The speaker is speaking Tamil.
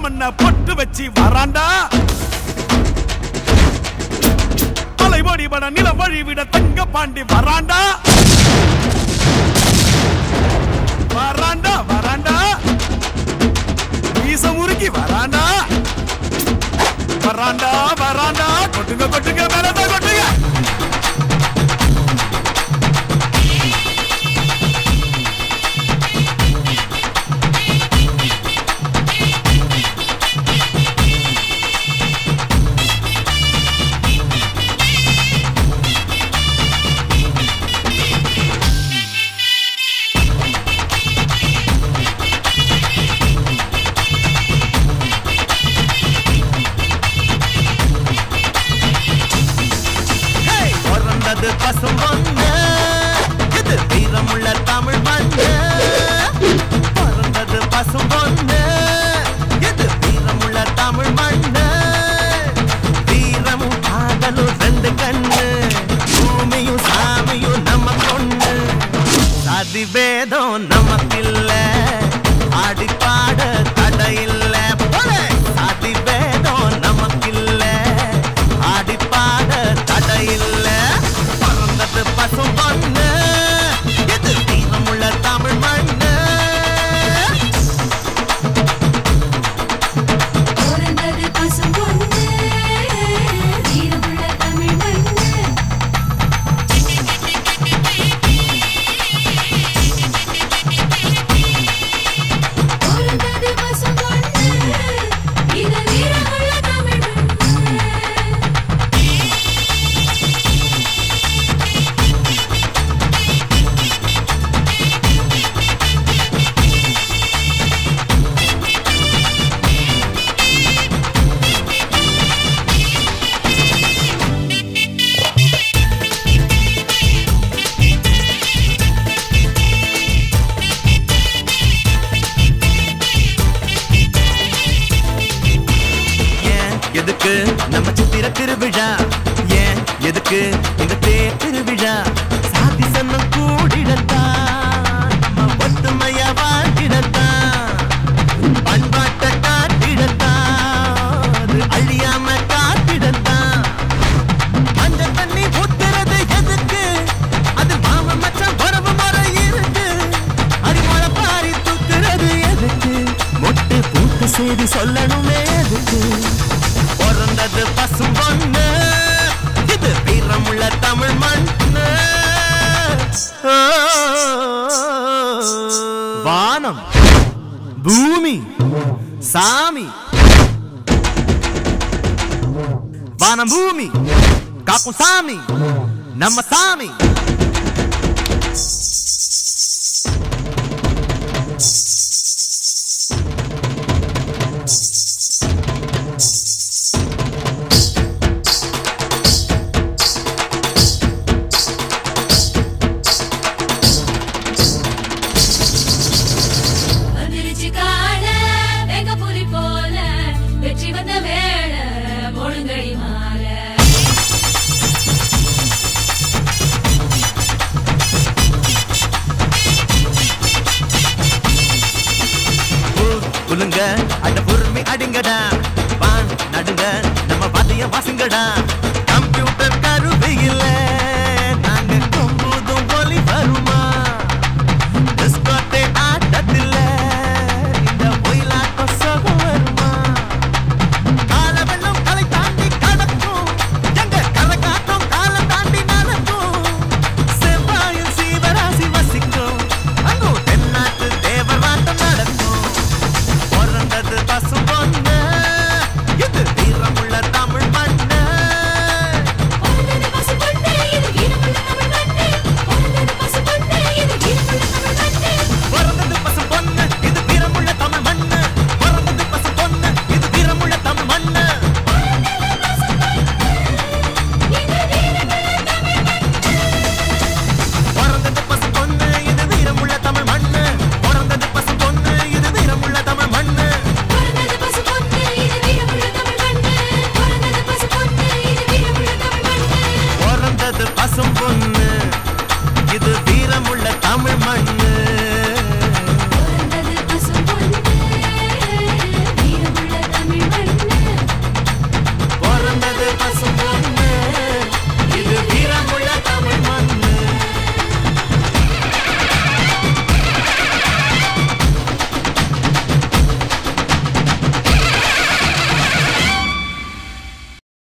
மண்ண பொட்டு வச்சு வராண்டா அலைவடி பட நில வழி விட தங்க பாண்டி வராண்டா வராண்டா வராண்டா மீச முறுக்கி வராண்டா வராண்டா வராண்டா கொட்டுங்க கொட்டுங்க மேலதான் கொட்டுங்க பிறந்தது பசும் பொண்ணு இது வீரமுள்ள தமிழ் மண்ணு பிறந்தது பசும் பொண்ணு இது வீரமுள்ள தமிழ் மண்ணு வீரமும் காதலும் ரெண்டு கண்ணு பூமியும் சாமியும் நம்ம பொண்ணு சாதி வேதம் நமக்கில்ல ஆடி பாட தடையில்ல போலே. சாதி வேதம் நமக்கில்ல ஆடி பாட தடையில்ல பறந்தது பசும் பொண்ணு இது வீரமுள்ள தமிழ் மண்ணு பிறந்தது பசும்பொன்னு, வீரமுள்ள தமிழ் மண்ணு. பிறந்தது பசும்பொன்னு, இது வீரமுள்ள தமிழ் மண்ணு. ஏன் எதுக்கு நம்ம சித்திர திருவிழா ஏன் எதுக்கு இந்த தேர் திருவிழா சாதி சன்னம் கூடிடத்தான் நம்ம ஒத்துமையா வாழ்ந்திடத்தான் பண்பாட்டை காட்டிடத்தான் அது அழியாம காத்திடத்தான் அந்த தண்ணி ஊத்துறது எதுக்கு அது மாம மச்சான் வரவு முறை இருக்கு அடிமழை பாரி தூக்குறது எதுக்கு மொட்டு பூட்டு செய்தி சொல்லணுமே எதுக்கு பிறந்தது பசும் பொண்ணு இது வீரமுள்ள தமிழ் மண்ணு வானம் பூமி சாமி வானம் பூமி காக்கும் சாமி நம்ம சாமி வந்துருச்சு கால வெங்க புலி போல வெற்றி வந்த வேள முழுங்கடி மாலை ஊர் குலுங்க அட பொறுமை அடிங்கடா வான் நடுங்க நம்ம வாத்தியம் வாசுங்கடா கம்ப்யூட்டர் கருவி இல்ல